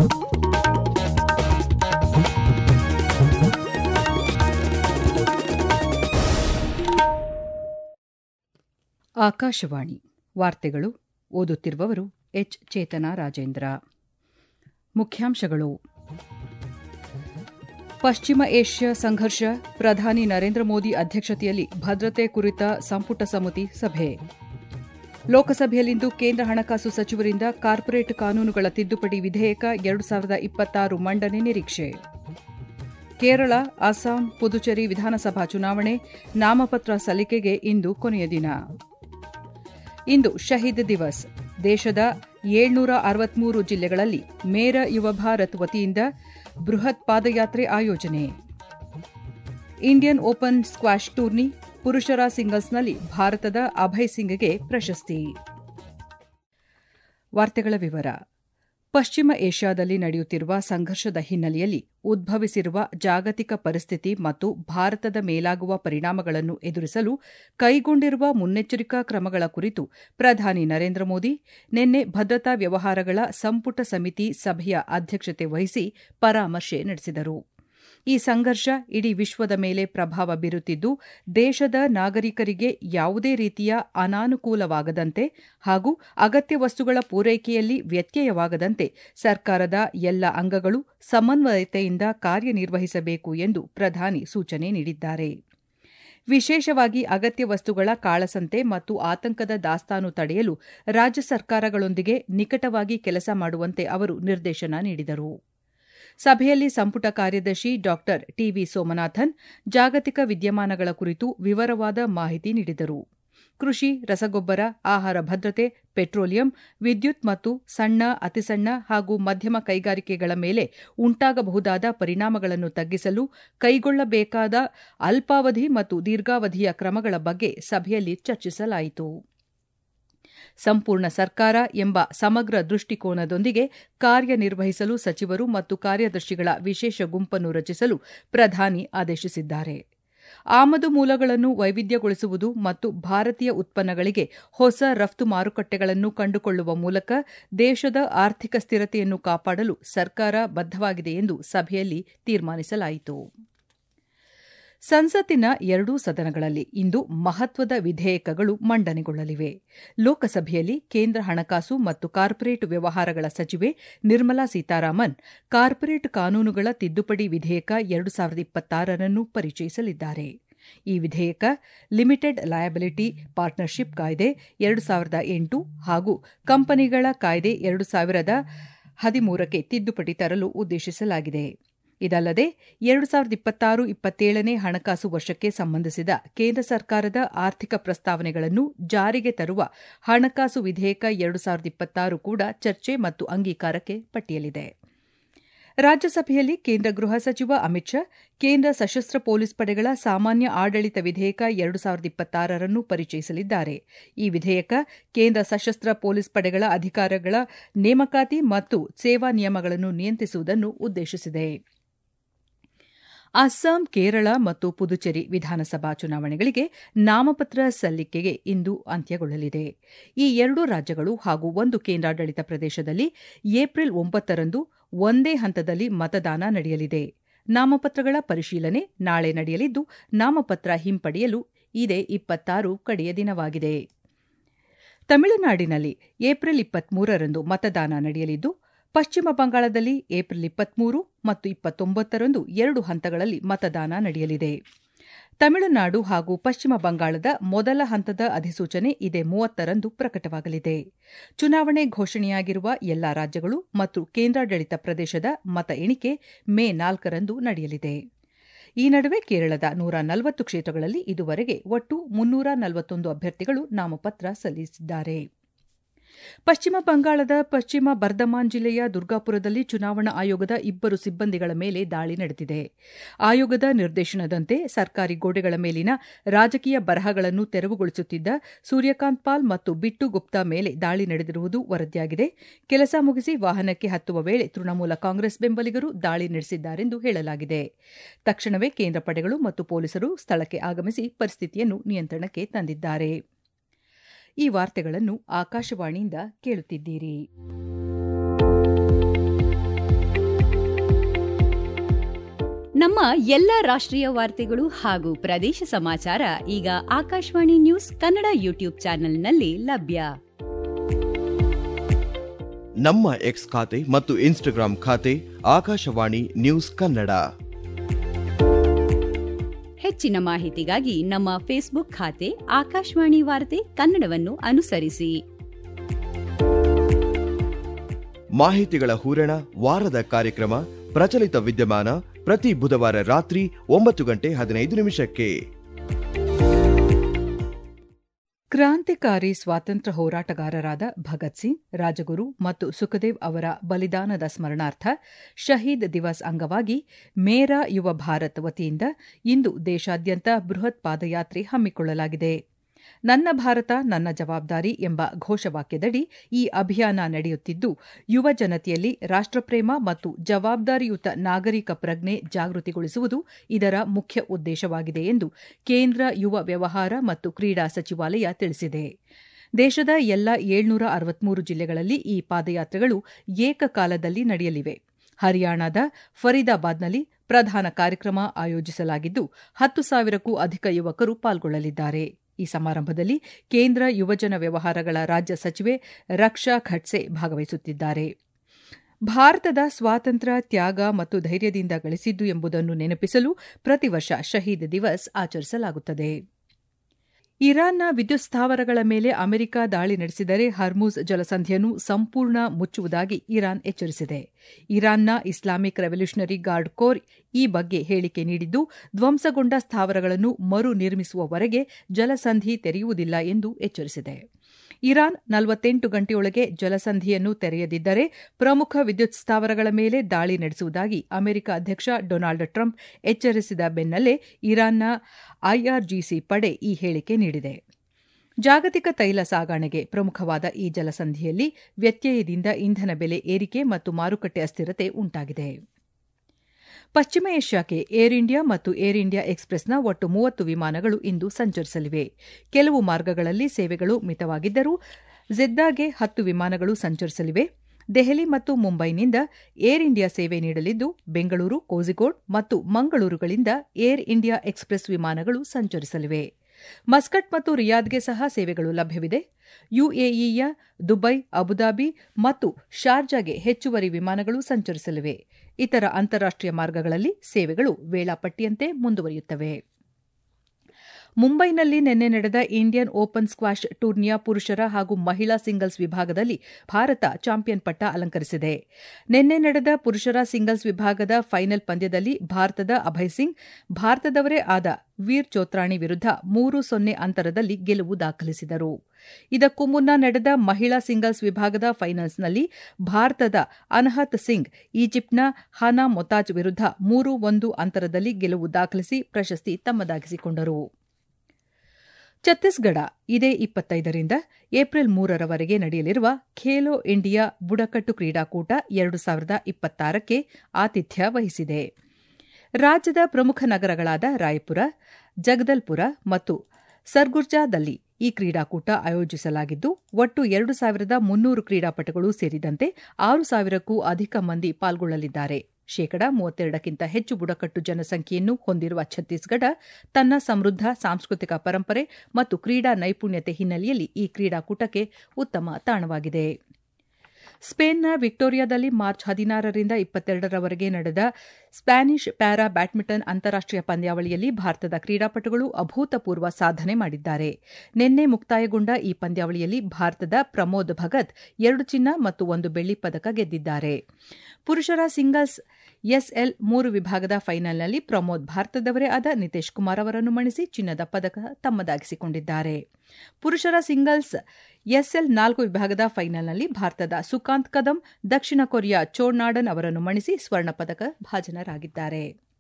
ಆಕಾಶವಾಣಿ ವಾರ್ತೆಗಳು ಓದುತ್ತಿರುವವರು ಎಚ್ ಚೇತನಾ ರಾಜೇಂದ್ರ ಮುಖ್ಯಾಂಶಗಳು ಪಶ್ಚಿಮ ಏಷ್ಯಾ ಸಂಘರ್ಷ ಪ್ರಧಾನಿ ನರೇಂದ್ರ ಮೋದಿ ಅಧ್ಯಕ್ಷತೆಯಲ್ಲಿ ಭದ್ರತೆ ಕುರಿತ ಸಂಪುಟ ಸಮಿತಿ ಸಭೆ ಲೋಕಸಭೆಯಲ್ಲಿಂದು ಕೇಂದ್ರ ಹಣಕಾಸು ಸಚಿವರಿಂದ ಕಾರ್ಪೊರೇಟ್ ಕಾನೂನುಗಳ ತಿದ್ದುಪಡಿ ವಿಧೇಯಕ ಎರಡು ಸಾವಿರದ ಇಪ್ಪತ್ತಾರು ಮಂಡನೆ ನಿರೀಕ್ಷೆ ಕೇರಳ ಅಸ್ಸಾಂ ಪುದುಚೇರಿ ವಿಧಾನಸಭಾ ಚುನಾವಣೆ ನಾಮಪತ್ರ ಸಲ್ಲಿಕೆಗೆ ಇಂದು ಕೊನೆಯ ದಿನ ಇಂದು ಶಹೀದ್ ದಿವಸ್ ದೇಶದ ಏಳ್ನೂರ ಅರವತ್ಮೂರು ಜಿಲ್ಲೆಗಳಲ್ಲಿ ಮೇರ ಯುವ ಭಾರತ್ ವತಿಯಿಂದ ಬೃಹತ್ ಪಾದಯಾತ್ರೆ ಆಯೋಜನೆ ಇಂಡಿಯನ್ ಓಪನ್ ಸ್ಕ್ವಾಷ್ ಟೂರ್ನಿ ಪುರುಷರ ಸಿಂಗಲ್ಸ್ನಲ್ಲಿ ಭಾರತದ ಅಭಯ್ ಸಿಂಗ್ಗೆ ಪ್ರಶಸ್ತಿ ವಾರ್ತೆಗಳ ವಿವರ ಪಶ್ಚಿಮ ಏಷ್ಯಾದಲ್ಲಿ ನಡೆಯುತ್ತಿರುವ ಸಂಘರ್ಷದ ಹಿನ್ನೆಲೆಯಲ್ಲಿ ಉದ್ಭವಿಸಿರುವ ಜಾಗತಿಕ ಪರಿಸ್ಥಿತಿ ಮತ್ತು ಭಾರತದ ಮೇಲಾಗುವ ಪರಿಣಾಮಗಳನ್ನು ಎದುರಿಸಲು ಕೈಗೊಂಡಿರುವ ಮುನ್ನೆಚ್ಚರಿಕಾ ಕ್ರಮಗಳ ಕುರಿತು ಪ್ರಧಾನಿ ನರೇಂದ್ರ ಮೋದಿ ನಿನ್ನೆ ಭದ್ರತಾ ವ್ಯವಹಾರಗಳ ಸಂಪುಟ ಸಮಿತಿ ಸಭೆಯ ಅಧ್ಯಕ್ಷತೆ ವಹಿಸಿ ಪರಾಮರ್ಶೆ ನಡೆಸಿದರು ಈ ಸಂಘರ್ಷ ಇಡೀ ವಿಶ್ವದ ಮೇಲೆ ಪ್ರಭಾವ ಬೀರುತ್ತಿದ್ದು ದೇಶದ ನಾಗರಿಕರಿಗೆ ಯಾವುದೇ ರೀತಿಯ ಅನಾನುಕೂಲವಾಗದಂತೆ ಹಾಗೂ ಅಗತ್ಯ ವಸ್ತುಗಳ ಪೂರೈಕೆಯಲ್ಲಿ ವ್ಯತ್ಯಯವಾಗದಂತೆ ಸರ್ಕಾರದ ಎಲ್ಲ ಅಂಗಗಳು ಸಮನ್ವಯತೆಯಿಂದ ಕಾರ್ಯನಿರ್ವಹಿಸಬೇಕು ಎಂದು ಪ್ರಧಾನಿ ಸೂಚನೆ ನೀಡಿದ್ದಾರೆ ವಿಶೇಷವಾಗಿ ಅಗತ್ಯ ವಸ್ತುಗಳ ಕಾಳಸಂತೆ ಮತ್ತು ಆತಂಕದ ದಾಸ್ತಾನು ತಡೆಯಲು ರಾಜ್ಯ ಸರ್ಕಾರಗಳೊಂದಿಗೆ ನಿಕಟವಾಗಿ ಕೆಲಸ ಮಾಡುವಂತೆ ಅವರು ನಿರ್ದೇಶನ ನೀಡಿದರು ಸಭೆಯಲ್ಲಿ ಸಂಪುಟ ಕಾರ್ಯದರ್ಶಿ ಡಾ ಟಿವಿ ಸೋಮನಾಥನ್ ಜಾಗತಿಕ ವಿದ್ಯಮಾನಗಳ ಕುರಿತು ವಿವರವಾದ ಮಾಹಿತಿ ನೀಡಿದರು ಕೃಷಿ ರಸಗೊಬ್ಬರ ಆಹಾರ ಭದ್ರತೆ ಪೆಟ್ರೋಲಿಯಂ ವಿದ್ಯುತ್ ಮತ್ತು ಸಣ್ಣ ಅತಿಸಣ್ಣ ಹಾಗೂ ಮಧ್ಯಮ ಕೈಗಾರಿಕೆಗಳ ಮೇಲೆ ಉಂಟಾಗಬಹುದಾದ ಪರಿಣಾಮಗಳನ್ನು ತಗ್ಗಿಸಲು ಕೈಗೊಳ್ಳಬೇಕಾದ ಅಲ್ಪಾವಧಿ ಮತ್ತು ದೀರ್ಘಾವಧಿಯ ಕ್ರಮಗಳ ಬಗ್ಗೆ ಸಭೆಯಲ್ಲಿ ಚರ್ಚಿಸಲಾಯಿತು ಸಂಪೂರ್ಣ ಸರ್ಕಾರ ಎಂಬ ಸಮಗ್ರ ದೃಷ್ಟಿಕೋನದೊಂದಿಗೆ ಕಾರ್ಯನಿರ್ವಹಿಸಲು ಸಚಿವರು ಮತ್ತು ಕಾರ್ಯದರ್ಶಿಗಳ ವಿಶೇಷ ಗುಂಪನ್ನು ರಚಿಸಲು ಪ್ರಧಾನಿ ಆದೇಶಿಸಿದ್ದಾರೆ ಆಮದು ಮೂಲಗಳನ್ನು ವೈವಿಧ್ಯಗೊಳಿಸುವುದು ಮತ್ತು ಭಾರತೀಯ ಉತ್ಪನ್ನಗಳಿಗೆ ಹೊಸ ರಫ್ತು ಮಾರುಕಟ್ಟೆಗಳನ್ನು ಕಂಡುಕೊಳ್ಳುವ ಮೂಲಕ ದೇಶದ ಆರ್ಥಿಕ ಸ್ಥಿರತೆಯನ್ನು ಕಾಪಾಡಲು ಸರ್ಕಾರ ಬದ್ದವಾಗಿದೆ ಎಂದು ಸಭೆಯಲ್ಲಿ ತೀರ್ಮಾನಿಸಲಾಯಿತು ಸಂಸತ್ತಿನ ಎರಡೂ ಸದನಗಳಲ್ಲಿ ಇಂದು ಮಹತ್ವದ ವಿಧೇಯಕಗಳು ಮಂಡನೆಗೊಳ್ಳಲಿವೆ ಲೋಕಸಭೆಯಲ್ಲಿ ಕೇಂದ್ರ ಹಣಕಾಸು ಮತ್ತು ಕಾರ್ಪೊರೇಟ್ ವ್ಯವಹಾರಗಳ ಸಚಿವೆ ನಿರ್ಮಲಾ ಸೀತಾರಾಮನ್ ಕಾರ್ಪೊರೇಟ್ ಕಾನೂನುಗಳ ತಿದ್ದುಪಡಿ ವಿಧೇಯಕ ಎರಡು ಸಾವಿರದ ಇಪ್ಪತ್ತಾರರನ್ನು ಪರಿಚಯಿಸಲಿದ್ದಾರೆ ಈ ವಿಧೇಯಕ ಲಿಮಿಟೆಡ್ ಲಯಬಿಲಿಟಿ ಪಾರ್ಟ್ನರ್ಶಿಪ್ ಕಾಯ್ದೆ ಎರಡು ಸಾವಿರದ ಎಂಟು ಹಾಗೂ ಕಂಪನಿಗಳ ಕಾಯ್ದೆ ಎರಡು ಸಾವಿರದ ಹದಿಮೂರಕ್ಕೆ ತಿದ್ದುಪಡಿ ತರಲು ಉದ್ದೇಶಿಸಲಾಗಿದೆ ಇದಲ್ಲದೆ ಎರಡು ಸಾವಿರದ ಇಪ್ಪತ್ತಾರು ಇಪ್ಪತ್ತೇಳನೇ ಹಣಕಾಸು ವರ್ಷಕ್ಕೆ ಸಂಬಂಧಿಸಿದ ಕೇಂದ್ರ ಸರ್ಕಾರದ ಆರ್ಥಿಕ ಪ್ರಸ್ತಾವನೆಗಳನ್ನು ಜಾರಿಗೆ ತರುವ ಹಣಕಾಸು ವಿಧೇಯಕ ಎರಡು ಸಾವಿರದ ಇಪ್ಪತ್ತಾರು ಕೂಡ ಚರ್ಚೆ ಮತ್ತು ಅಂಗೀಕಾರಕ್ಕೆ ಪಟ್ಟಿಯಲ್ಲಿದೆ ರಾಜ್ಯಸಭೆಯಲ್ಲಿ ಕೇಂದ್ರ ಗೃಹ ಸಚಿವ ಅಮಿತ್ ಶಾ ಕೇಂದ್ರ ಸಶಸ್ತ್ರ ಪೊಲೀಸ್ ಪಡೆಗಳ ಸಾಮಾನ್ಯ ಆಡಳಿತ ವಿಧೇಯಕ ಎರಡು ಸಾವಿರದ ಇಪ್ಪತ್ತಾರರನ್ನು ಪರಿಚಯಿಸಲಿದ್ದಾರೆ ಈ ವಿಧೇಯಕ ಕೇಂದ್ರ ಸಶಸ್ತ್ರ ಪೊಲೀಸ್ ಪಡೆಗಳ ಅಧಿಕಾರಿಗಳ ನೇಮಕಾತಿ ಮತ್ತು ಸೇವಾ ನಿಯಮಗಳನ್ನು ನಿಯಂತ್ರಿಸುವುದನ್ನು ಉದ್ದೇಶಿಸಿದೆ ಅಸ್ಸಾಂ ಕೇರಳ ಮತ್ತು ಪುದುಚೇರಿ ವಿಧಾನಸಭಾ ಚುನಾವಣೆಗಳಿಗೆ ನಾಮಪತ್ರ ಸಲ್ಲಿಕೆಗೆ ಇಂದು ಅಂತ್ಯಗೊಳ್ಳಲಿದೆ ಈ ಎರಡೂ ರಾಜ್ಯಗಳು ಹಾಗೂ ಒಂದು ಕೇಂದ್ರಾಡಳಿತ ಪ್ರದೇಶದಲ್ಲಿ ಏಪ್ರಿಲ್ ಒಂಬತ್ತರಂದು ಒಂದೇ ಹಂತದಲ್ಲಿ ಮತದಾನ ನಡೆಯಲಿದೆ ನಾಮಪತ್ರಗಳ ಪರಿಶೀಲನೆ ನಾಳೆ ನಡೆಯಲಿದ್ದು ನಾಮಪತ್ರ ಹಿಂಪಡೆಯಲು ಇದೇ ಇಪ್ಪತ್ತಾರು ಕಡೆಯ ದಿನವಾಗಿದೆ ತಮಿಳುನಾಡಿನಲ್ಲಿ ಏಪ್ರಿಲ್ ಇಪ್ಪತ್ಮೂರರಂದು ಮತದಾನ ನಡೆಯಲಿದ್ದು ಪಶ್ಚಿಮ ಬಂಗಾಳದಲ್ಲಿ ಏಪ್ರಿಲ್ ಇಪ್ಪತ್ಮೂರು ಮತ್ತು ಇಪ್ಪತ್ತೊಂಬತ್ತರಂದು ಎರಡು ಹಂತಗಳಲ್ಲಿ ಮತದಾನ ನಡೆಯಲಿದೆ ತಮಿಳುನಾಡು ಹಾಗೂ ಪಶ್ಚಿಮ ಬಂಗಾಳದ ಮೊದಲ ಹಂತದ ಅಧಿಸೂಚನೆ ಇದೇ ಮೂವತ್ತರಂದು ಪ್ರಕಟವಾಗಲಿದೆ ಚುನಾವಣೆ ಘೋಷಣೆಯಾಗಿರುವ ಎಲ್ಲಾ ರಾಜ್ಯಗಳು ಮತ್ತು ಕೇಂದ್ರಾಡಳಿತ ಪ್ರದೇಶದ ಮತ ಎಣಿಕೆ ಮೇ ನಾಲ್ಕರಂದು ನಡೆಯಲಿದೆ ಈ ನಡುವೆ ಕೇರಳದ ನೂರ ನಲವತ್ತು ಕ್ಷೇತ್ರಗಳಲ್ಲಿ ಇದುವರೆಗೆ ಒಟ್ಟು ಮುನ್ನೂರ ನಲವತ್ತೊಂದು ಅಭ್ಯರ್ಥಿಗಳು ನಾಮಪತ್ರ ಸಲ್ಲಿಸಿದ್ದಾರೆ ಪಶ್ಚಿಮ ಬಂಗಾಳದ ಪಶ್ಚಿಮ ಬರ್ಧಮಾನ್ ಜಿಲ್ಲೆಯ ದುರ್ಗಾಪುರದಲ್ಲಿ ಚುನಾವಣಾ ಆಯೋಗದ ಇಬ್ಬರು ಸಿಬ್ಬಂದಿಗಳ ಮೇಲೆ ದಾಳಿ ನಡೆದಿದೆ ಆಯೋಗದ ನಿರ್ದೇಶನದಂತೆ ಸರ್ಕಾರಿ ಗೋಡೆಗಳ ಮೇಲಿನ ರಾಜಕೀಯ ಬರಹಗಳನ್ನು ತೆರವುಗೊಳಿಸುತ್ತಿದ್ದ ಸೂರ್ಯಕಾಂತ್ ಪಾಲ್ ಮತ್ತು ಬಿಟ್ಟು ಗುಪ್ತಾ ಮೇಲೆ ದಾಳಿ ನಡೆದಿರುವುದು ವರದಿಯಾಗಿದೆ ಕೆಲಸ ಮುಗಿಸಿ ವಾಹನಕ್ಕೆ ಹತ್ತುವ ವೇಳೆ ತೃಣಮೂಲ ಕಾಂಗ್ರೆಸ್ ಬೆಂಬಲಿಗರು ದಾಳಿ ನಡೆಸಿದ್ದಾರೆಂದು ಹೇಳಲಾಗಿದೆ ತಕ್ಷಣವೇ ಕೇಂದ್ರ ಪಡೆಗಳು ಮತ್ತು ಪೊಲೀಸರು ಸ್ಥಳಕ್ಕೆ ಆಗಮಿಸಿ ಪರಿಸ್ಥಿತಿಯನ್ನು ನಿಯಂತ್ರಣಕ್ಕೆ ತಂದಿದ್ದಾರೆ ಈ ವಾರ್ತೆಗಳನ್ನು ಆಕಾಶವಾಣಿಯಿಂದ ಕೇಳುತ್ತಿದ್ದೀರಿ ನಮ್ಮ ಎಲ್ಲ ರಾಷ್ಟ್ರೀಯ ವಾರ್ತೆಗಳು ಹಾಗೂ ಪ್ರದೇಶ ಸಮಾಚಾರ ಈಗ ಆಕಾಶವಾಣಿ ನ್ಯೂಸ್ ಕನ್ನಡ ಯೂಟ್ಯೂಬ್ ಚಾನೆಲ್ನಲ್ಲಿ ಲಭ್ಯ ನಮ್ಮ ಎಕ್ಸ್ ಖಾತೆ ಮತ್ತು ಇನ್ಸ್ಟಾಗ್ರಾಂ ಖಾತೆ ಆಕಾಶವಾಣಿ ನ್ಯೂಸ್ ಕನ್ನಡ ಹೆಚ್ಚಿನ ಮಾಹಿತಿಗಾಗಿ ನಮ್ಮ ಫೇಸ್ಬುಕ್ ಖಾತೆ ಆಕಾಶವಾಣಿ ವಾರ್ತೆ ಕನ್ನಡವನ್ನು ಅನುಸರಿಸಿ ಮಾಹಿತಿಗಳ ಹೂರಣ ವಾರದ ಕಾರ್ಯಕ್ರಮ ಪ್ರಚಲಿತ ವಿದ್ಯಮಾನ ಪ್ರತಿ ಬುಧವಾರ ರಾತ್ರಿ ಒಂಬತ್ತು ಗಂಟೆ ಹದಿನೈದು ನಿಮಿಷಕ್ಕೆ ಕ್ರಾಂತಿಕಾರಿ ಸ್ವಾತಂತ್ರ್ಯ ಹೋರಾಟಗಾರರಾದ ಭಗತ್ ಸಿಂಗ್ ರಾಜಗುರು ಮತ್ತು ಸುಖದೇವ್ ಅವರ ಬಲಿದಾನದ ಸ್ಮರಣಾರ್ಥ ಶಹೀದ್ ದಿವಸ್ ಅಂಗವಾಗಿ ಮೇರಾ ಯುವ ಭಾರತ್ ವತಿಯಿಂದ ಇಂದು ದೇಶಾದ್ಯಂತ ಬೃಹತ್ ಪಾದಯಾತ್ರೆ ಹಮ್ಮಿಕೊಳ್ಳಲಾಗಿದೆ ನನ್ನ ಭಾರತ ನನ್ನ ಜವಾಬ್ದಾರಿ ಎಂಬ ಘೋಷವಾಕ್ಯದಡಿ ಈ ಅಭಿಯಾನ ನಡೆಯುತ್ತಿದ್ದು ಯುವ ಜನತೆಯಲ್ಲಿ ರಾಷ್ಟ್ರಪ್ರೇಮ ಮತ್ತು ಜವಾಬ್ದಾರಿಯುತ ನಾಗರಿಕ ಪ್ರಜ್ಞೆ ಜಾಗೃತಿಗೊಳಿಸುವುದು ಇದರ ಮುಖ್ಯ ಉದ್ದೇಶವಾಗಿದೆ ಎಂದು ಕೇಂದ್ರ ಯುವ ವ್ಯವಹಾರ ಮತ್ತು ಕ್ರೀಡಾ ಸಚಿವಾಲಯ ತಿಳಿಸಿದೆ ದೇಶದ ಎಲ್ಲ ಏಳ್ನೂರ ಅರವತ್ಮೂರು ಜಿಲ್ಲೆಗಳಲ್ಲಿ ಈ ಪಾದಯಾತ್ರೆಗಳು ಏಕಕಾಲದಲ್ಲಿ ನಡೆಯಲಿವೆ ಹರಿಯಾಣದ ಫರೀದಾಬಾದ್ನಲ್ಲಿ ಪ್ರಧಾನ ಕಾರ್ಯಕ್ರಮ ಆಯೋಜಿಸಲಾಗಿದ್ದು ಹತ್ತು ಸಾವಿರಕ್ಕೂ ಅಧಿಕ ಯುವಕರು ಪಾಲ್ಗೊಳ್ಳಲಿದ್ದಾರೆ ಈ ಸಮಾರಂಭದಲ್ಲಿ ಕೇಂದ್ರ ಯುವಜನ ವ್ಯವಹಾರಗಳ ರಾಜ್ಯ ಸಚಿವೆ ರಕ್ಷಾ ಖಡ್ಸೆ ಭಾಗವಹಿಸುತ್ತಿದ್ದಾರೆ ಭಾರತದ ಸ್ವಾತಂತ್ರ್ಯ ತ್ಯಾಗ ಮತ್ತು ಧೈರ್ಯದಿಂದ ಗಳಿಸಿದ್ದು ಎಂಬುದನ್ನು ನೆನಪಿಸಲು ಪ್ರತಿ ವರ್ಷ ಶಹೀದ್ ದಿವಸ್ ಆಚರಿಸಲಾಗುತ್ತದೆ ಇರಾನ್ನ ವಿದ್ಯುತ್ ಸ್ಥಾವರಗಳ ಮೇಲೆ ಅಮೆರಿಕ ದಾಳಿ ನಡೆಸಿದರೆ ಹರ್ಮುಜ್ ಜಲಸಂಧಿಯನ್ನು ಸಂಪೂರ್ಣ ಮುಚ್ಚುವುದಾಗಿ ಇರಾನ್ ಎಚ್ಚರಿಸಿದೆ ಇರಾನ್ನ ಇಸ್ಲಾಮಿಕ್ ರೆವಲ್ಯೂಷನರಿ ಗಾರ್ಡ್ ಕೋರ್ ಈ ಬಗ್ಗೆ ಹೇಳಿಕೆ ನೀಡಿದ್ದು ಧ್ವಂಸಗೊಂಡ ಸ್ಥಾವರಗಳನ್ನು ಮರು ನಿರ್ಮಿಸುವವರೆಗೆ ಜಲಸಂಧಿ ತೆರೆಯುವುದಿಲ್ಲ ಎಂದು ಎಚ್ಚರಿಸಿದೆ ಇರಾನ್ ನಲವತ್ತೆಂಟು ಗಂಟೆಯೊಳಗೆ ಜಲಸಂಧಿಯನ್ನು ತೆರೆಯದಿದ್ದರೆ ಪ್ರಮುಖ ವಿದ್ಯುತ್ ಸ್ಥಾವರಗಳ ಮೇಲೆ ದಾಳಿ ನಡೆಸುವುದಾಗಿ ಅಮೆರಿಕ ಅಧ್ಯಕ್ಷ ಡೊನಾಲ್ಡ್ ಟ್ರಂಪ್ ಎಚ್ಚರಿಸಿದ ಬೆನ್ನಲ್ಲೇ ಇರಾನ್ನ ಐಆರ್ಜಿಸಿ ಪಡೆ ಈ ಹೇಳಿಕೆ ನೀಡಿದೆ ಜಾಗತಿಕ ತೈಲ ಸಾಗಾಣೆಗೆ ಪ್ರಮುಖವಾದ ಈ ಜಲಸಂಧಿಯಲ್ಲಿ ವ್ಯತ್ಯಯದಿಂದ ಇಂಧನ ಬೆಲೆ ಏರಿಕೆ ಮತ್ತು ಮಾರುಕಟ್ಟೆ ಅಸ್ಥಿರತೆ ಉಂಟಾಗಿದೆ ಪಶ್ಚಿಮ ಏಷ್ಯಾಕ್ಕೆ ಏರ್ ಇಂಡಿಯಾ ಮತ್ತು ಏರ್ ಇಂಡಿಯಾ ಎಕ್ಸ್ಪ್ರೆಸ್ನ ಒಟ್ಟು ಮೂವತ್ತು ವಿಮಾನಗಳು ಇಂದು ಸಂಚರಿಸಲಿವೆ ಕೆಲವು ಮಾರ್ಗಗಳಲ್ಲಿ ಸೇವೆಗಳು ಮಿತವಾಗಿದ್ದರೂ ಝೆದ್ದಾಗೆ ಹತ್ತು ವಿಮಾನಗಳು ಸಂಚರಿಸಲಿವೆ ದೆಹಲಿ ಮತ್ತು ಮುಂಬೈನಿಂದ ಏರ್ ಇಂಡಿಯಾ ಸೇವೆ ನೀಡಲಿದ್ದು ಬೆಂಗಳೂರು ಕೋಜಿಕೋಡ್ ಮತ್ತು ಮಂಗಳೂರುಗಳಿಂದ ಏರ್ ಇಂಡಿಯಾ ಎಕ್ಸ್ಪ್ರೆಸ್ ವಿಮಾನಗಳು ಸಂಚರಿಸಲಿವೆ ಮಸ್ಕಟ್ ಮತ್ತು ರಿಯಾದ್ಗೆ ಸಹ ಸೇವೆಗಳು ಲಭ್ಯವಿದೆ ಯುಎಇಯ ದುಬೈ ಅಬುದಾಬಿ ಮತ್ತು ಶಾರ್ಜಾಗೆ ಹೆಚ್ಚುವರಿ ವಿಮಾನಗಳು ಸಂಚರಿಸಲಿವೆ ಇತರ ಅಂತಾರಾಷ್ಟೀಯ ಮಾರ್ಗಗಳಲ್ಲಿ ಸೇವೆಗಳು ವೇಳಾಪಟ್ಟಿಯಂತೆ ಮುಂದುವರಿಯುತ್ತವೆ ಮುಂಬೈನಲ್ಲಿ ನಿನ್ನೆ ನಡೆದ ಇಂಡಿಯನ್ ಓಪನ್ ಸ್ಕ್ವಾಷ್ ಟೂರ್ನಿಯ ಪುರುಷರ ಹಾಗೂ ಮಹಿಳಾ ಸಿಂಗಲ್ಸ್ ವಿಭಾಗದಲ್ಲಿ ಭಾರತ ಚಾಂಪಿಯನ್ ಪಟ್ಟ ಅಲಂಕರಿಸಿದೆ ನಿನ್ನೆ ನಡೆದ ಪುರುಷರ ಸಿಂಗಲ್ಸ್ ವಿಭಾಗದ ಫೈನಲ್ ಪಂದ್ಯದಲ್ಲಿ ಭಾರತದ ಅಭಯ್ ಸಿಂಗ್ ಭಾರತದವರೇ ಆದ ವೀರ್ ಚೋತ್ರಾಣಿ ವಿರುದ್ಧ ಮೂರು ಸೊನ್ನೆ ಅಂತರದಲ್ಲಿ ಗೆಲುವು ದಾಖಲಿಸಿದರು ಇದಕ್ಕೂ ಮುನ್ನ ನಡೆದ ಮಹಿಳಾ ಸಿಂಗಲ್ಸ್ ವಿಭಾಗದ ಫೈನಲ್ಸ್ನಲ್ಲಿ ಭಾರತದ ಅನಹತ್ ಸಿಂಗ್ ಈಜಿಪ್ಟ್ನ ಹನಾ ಮೊತಾಜ್ ವಿರುದ್ಧ ಮೂರು ಒಂದು ಅಂತರದಲ್ಲಿ ಗೆಲುವು ದಾಖಲಿಸಿ ಪ್ರಶಸ್ತಿ ತಮ್ಮದಾಗಿಸಿಕೊಂಡರು ಛತ್ತೀಸ್ಗಢ ಇದೇ ಇಪ್ಪತ್ತೈದರಿಂದ ಏಪ್ರಿಲ್ ಮೂರರವರೆಗೆ ನಡೆಯಲಿರುವ ಖೇಲೋ ಇಂಡಿಯಾ ಬುಡಕಟ್ಟು ಕ್ರೀಡಾಕೂಟ ಎರಡು ಸಾವಿರದ ಇಪ್ಪತ್ತಾರಕ್ಕೆ ಆತಿಥ್ಯ ವಹಿಸಿದೆ ರಾಜ್ಯದ ಪ್ರಮುಖ ನಗರಗಳಾದ ರಾಯಪುರ ಜಗದಲ್ಪುರ ಮತ್ತು ಸರ್ಗುರ್ಜಾದಲ್ಲಿ ಈ ಕ್ರೀಡಾಕೂಟ ಆಯೋಜಿಸಲಾಗಿದ್ದು ಒಟ್ಟು ಎರಡು ಸಾವಿರದ ಮುನ್ನೂರು ಕ್ರೀಡಾಪಟುಗಳು ಸೇರಿದಂತೆ ಆರು ಸಾವಿರಕ್ಕೂ ಅಧಿಕ ಮಂದಿ ಪಾಲ್ಗೊಳ್ಳಲಿದ್ದಾರೆ ಶೇಕಡ ಮೂವತ್ತೆರಡಕ್ಕಿಂತ ಹೆಚ್ಚು ಬುಡಕಟ್ಟು ಜನಸಂಖ್ಯೆಯನ್ನು ಹೊಂದಿರುವ ಛತ್ತೀಸ್ಗಢ ತನ್ನ ಸಮೃದ್ಧ ಸಾಂಸ್ಕೃತಿಕ ಪರಂಪರೆ ಮತ್ತು ಕ್ರೀಡಾ ನೈಪುಣ್ಯತೆ ಹಿನ್ನೆಲೆಯಲ್ಲಿ ಈ ಕ್ರೀಡಾಕೂಟಕ್ಕೆ ಉತ್ತಮ ತಾಣವಾಗಿದೆ ಸ್ಪೇನ್ನ ವಿಕ್ಟೋರಿಯಾದಲ್ಲಿ ಮಾರ್ಚ್ ಹದಿನಾರರಿಂದ ಇಪ್ಪತ್ತೆರಡರವರೆಗೆ ನಡೆದ ಸ್ಪ್ಯಾನಿಷ್ ಪ್ಯಾರಾ ಬ್ಯಾಡ್ಮಿಂಟನ್ ಅಂತಾರಾಷ್ಟೀಯ ಪಂದ್ಯಾವಳಿಯಲ್ಲಿ ಭಾರತದ ಕ್ರೀಡಾಪಟುಗಳು ಅಭೂತಪೂರ್ವ ಸಾಧನೆ ಮಾಡಿದ್ದಾರೆ ನಿನ್ನೆ ಮುಕ್ತಾಯಗೊಂಡ ಈ ಪಂದ್ಯಾವಳಿಯಲ್ಲಿ ಭಾರತದ ಪ್ರಮೋದ್ ಭಗತ್ ಎರಡು ಚಿನ್ನ ಮತ್ತು ಒಂದು ಬೆಳ್ಳಿ ಪದಕ ಗೆದ್ದಿದ್ದಾರೆ ಪುರುಷರ ಸಿಂಗಲ್ಸ್ ಎಸ್ಎಲ್ ಮೂರು ವಿಭಾಗದ ಫೈನಲ್ನಲ್ಲಿ ಪ್ರಮೋದ್ ಭಾರತದವರೇ ಆದ ನಿತೇಶ್ ಕುಮಾರ್ ಅವರನ್ನು ಮಣಿಸಿ ಚಿನ್ನದ ಪದಕ ತಮ್ಮದಾಗಿಸಿಕೊಂಡಿದ್ದಾರೆ ಪುರುಷರ ಸಿಂಗಲ್ಸ್ ಎಸ್ಎಲ್ ನಾಲ್ಕು ವಿಭಾಗದ ಫೈನಲ್ನಲ್ಲಿ ಭಾರತದ ಸುಕಾಂತ್ ಕದಂ ದಕ್ಷಿಣ ಕೊರಿಯಾ ಚೋಡ್ನಾಡನ್ ಅವರನ್ನು ಮಣಿಸಿ ಸ್ವರ್ಣ ಪದಕ ಭಾಜನರಾಗಿದ್ದಾರೆ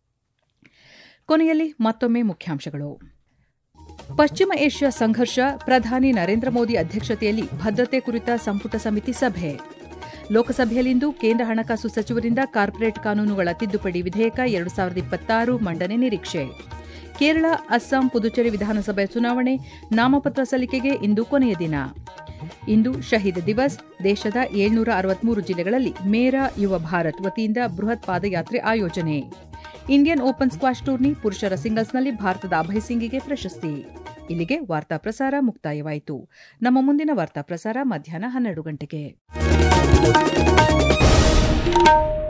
ಕೊನೆಯಲ್ಲಿ ಮತ್ತೊಮ್ಮೆ ಮುಖ್ಯಾಂಶಗಳು ಪಶ್ಚಿಮ ಏಷ್ಯಾ ಸಂಘರ್ಷ ಪ್ರಧಾನಿ ನರೇಂದ್ರ ಮೋದಿ ಅಧ್ಯಕ್ಷತೆಯಲ್ಲಿ ಭದ್ರತೆ ಕುರಿತ ಸಂಪುಟ ಸಮಿತಿ ಸಭೆ ಲೋಕಸಭೆಯಲ್ಲಿಂದು ಕೇಂದ್ರ ಹಣಕಾಸು ಸಚಿವರಿಂದ ಕಾರ್ಪೊರೇಟ್ ಕಾನೂನುಗಳ ತಿದ್ದುಪಡಿ ವಿಧೇಯಕ ಎರಡು ಸಾವಿರದ ಇಪ್ಪತ್ತಾರು ಮಂಡನೆ ನಿರೀಕ್ಷೆ ಕೇರಳ ಅಸ್ಸಾಂ ಪುದುಚೇರಿ ವಿಧಾನಸಭೆ ಚುನಾವಣೆ ನಾಮಪತ್ರ ಸಲ್ಲಿಕೆಗೆ ಇಂದು ಕೊನೆಯ ದಿನ ಇಂದು ಶಹೀದ್ ದಿವಸ್ ದೇಶದ ಏಳ್ನೂರ ಅರವತ್ಮೂರು ಜಿಲ್ಲೆಗಳಲ್ಲಿ ಮೇರಾ ಯುವ ಭಾರತ್ ವತಿಯಿಂದ ಬೃಹತ್ ಪಾದಯಾತ್ರೆ ಆಯೋಜನೆ ಇಂಡಿಯನ್ ಓಪನ್ ಸ್ಕ್ವಾಷ್ ಟೂರ್ನಿ ಪುರುಷರ ಸಿಂಗಲ್ಸ್ನಲ್ಲಿ ಭಾರತದ ಅಭಯ್ ಸಿಂಗಿಗೆ ಪ್ರಶಸ್ತಿ ಇಲ್ಲಿಗೆ ವಾರ್ತಾ ಪ್ರಸಾರ ಮುಕ್ತಾಯವಾಯಿತು ನಮ್ಮ ಮುಂದಿನ ವಾರ್ತಾ ಪ್ರಸಾರ ಮಧ್ಯಾಹ್ನ ಹನ್ನೆರಡು ಗಂಟೆಗೆ